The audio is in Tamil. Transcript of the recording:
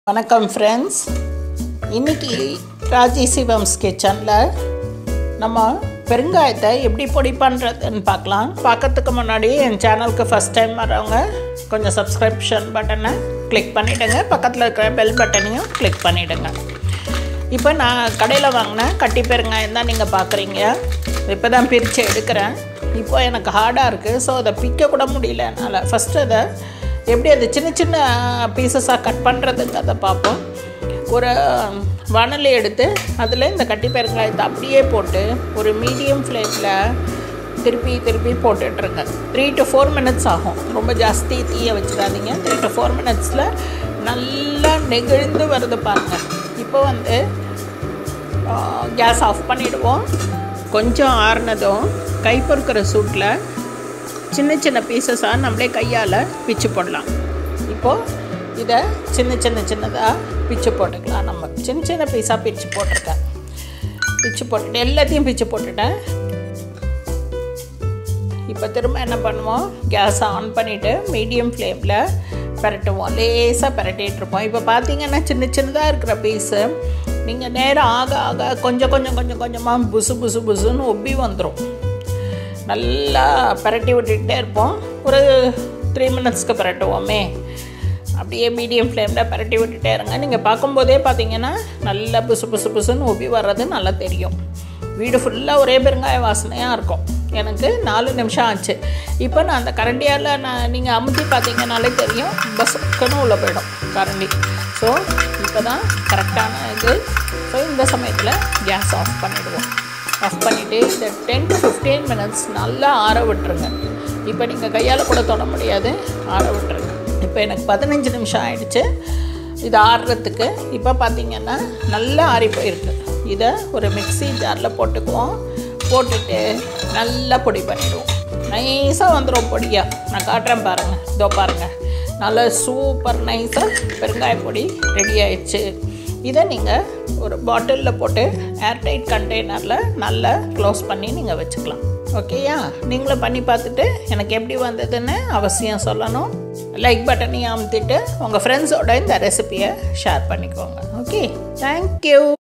வணக்கம் ஃப்ரெண்ட்ஸ் இன்னைக்கு ராஜி சிவம்ஸ் கிச்சனில் நம்ம பெருங்காயத்தை எப்படி பொடி பண்ணுறதுன்னு பார்க்கலாம் பார்க்கறதுக்கு முன்னாடி என் சேனலுக்கு ஃபஸ்ட் டைம் வரவங்க கொஞ்சம் சப்ஸ்கிரிப்ஷன் பட்டனை கிளிக் பண்ணிவிடுங்க பக்கத்தில் இருக்கிற பெல் பட்டனையும் கிளிக் பண்ணிவிடுங்க இப்போ நான் கடையில் வாங்கின கட்டி பெருங்காயம் தான் நீங்கள் பார்க்குறீங்க இப்போ தான் பிரித்து எடுக்கிறேன் இப்போ எனக்கு ஹார்டாக இருக்குது ஸோ அதை பிக்க கூட முடியல என்னால் ஃபஸ்ட்டு அதை எப்படி அது சின்ன சின்ன பீசஸாக கட் பண்ணுறதுங்கிறத பார்ப்போம் ஒரு வானொலி எடுத்து அதில் இந்த கட்டி பெருங்காயத்தை அப்படியே போட்டு ஒரு மீடியம் ஃப்ளேமில் திருப்பி திருப்பி போட்டுட்ருங்க த்ரீ டு ஃபோர் மினிட்ஸ் ஆகும் ரொம்ப ஜாஸ்தி தீயை வச்சிடாதீங்க த்ரீ டு ஃபோர் மினிட்ஸில் நல்லா நெகிழ்ந்து வருது பாருங்கள் இப்போ வந்து கேஸ் ஆஃப் பண்ணிவிடுவோம் கொஞ்சம் ஆறுனதும் கை பொறுக்கிற சூட்டில் சின்ன சின்ன பீசஸாக நம்மளே கையால் பிச்சு போடலாம் இப்போது இதை சின்ன சின்ன சின்னதாக பிச்சு போட்டுக்கலாம் நம்ம சின்ன சின்ன பீஸாக பிச்சு போட்டிருக்கேன் பிச்சு போட்டுட்டு எல்லாத்தையும் பிச்சு போட்டுட்டேன் இப்போ திரும்ப என்ன பண்ணுவோம் கேஸை ஆன் பண்ணிவிட்டு மீடியம் ஃப்ளேமில் பரட்டுவோம் லேசாக பரட்டிகிட்டு இருப்போம் இப்போ பார்த்தீங்கன்னா சின்ன சின்னதாக இருக்கிற பீஸு நீங்கள் நேரம் ஆக ஆக கொஞ்சம் கொஞ்சம் கொஞ்சம் கொஞ்சமாக புசு புசு புசுன்னு ஒப்பி வந்துடும் நல்லா பரட்டி விட்டுக்கிட்டே இருப்போம் ஒரு த்ரீ மினிட்ஸ்க்கு பரட்டுவோமே அப்படியே மீடியம் ஃப்ளேமில் பரட்டி விட்டுட்டே இருங்க நீங்கள் பார்க்கும்போதே பார்த்தீங்கன்னா நல்லா புசு புசு புசுன்னு ஒப்பி வர்றது நல்லா தெரியும் வீடு ஃபுல்லாக ஒரே பெருங்காய வாசனையாக இருக்கும் எனக்கு நாலு நிமிஷம் ஆச்சு இப்போ நான் அந்த கரண்டியால் நான் நீங்கள் அமுத்தி பார்த்தீங்கனாலே தெரியும் பஸ்ஸுக்குன்னு உள்ளே போயிடும் கரண்டி ஸோ இப்போ தான் கரெக்டான இது ஸோ இந்த சமயத்தில் கேஸ் ஆஃப் பண்ணிவிடுவோம் ஆஃப் பண்ணிவிட்டு இந்த டென் டு ஃபிஃப்டீன் மினிட்ஸ் நல்லா ஆற விட்டுருங்க இப்போ நீங்கள் கையால் கூட தொட முடியாது ஆற விட்டுருங்க இப்போ எனக்கு பதினஞ்சு நிமிஷம் ஆயிடுச்சு இது ஆடுறதுக்கு இப்போ பார்த்தீங்கன்னா நல்லா ஆறி போயிருக்கு இதை ஒரு மிக்ஸி ஜாரில் போட்டுக்குவோம் போட்டுட்டு நல்லா பொடி பண்ணிவிடுவோம் நைஸாக வந்துடும் பொடியாக நான் காட்டுறேன் பாருங்கள் இதோ பாருங்கள் நல்லா சூப்பர் நைஸாக பெருங்காய பொடி ரெடி ஆயிடுச்சு இதை நீங்கள் ஒரு பாட்டிலில் போட்டு ஏர்டைட் கண்டெய்னரில் நல்லா க்ளோஸ் பண்ணி நீங்கள் வச்சுக்கலாம் ஓகேயா நீங்களும் பண்ணி பார்த்துட்டு எனக்கு எப்படி வந்ததுன்னு அவசியம் சொல்லணும் லைக் பட்டனையும் அமுத்திட்டு உங்கள் ஃப்ரெண்ட்ஸோட இந்த ரெசிப்பியை ஷேர் பண்ணிக்கோங்க ஓகே தேங்க்யூ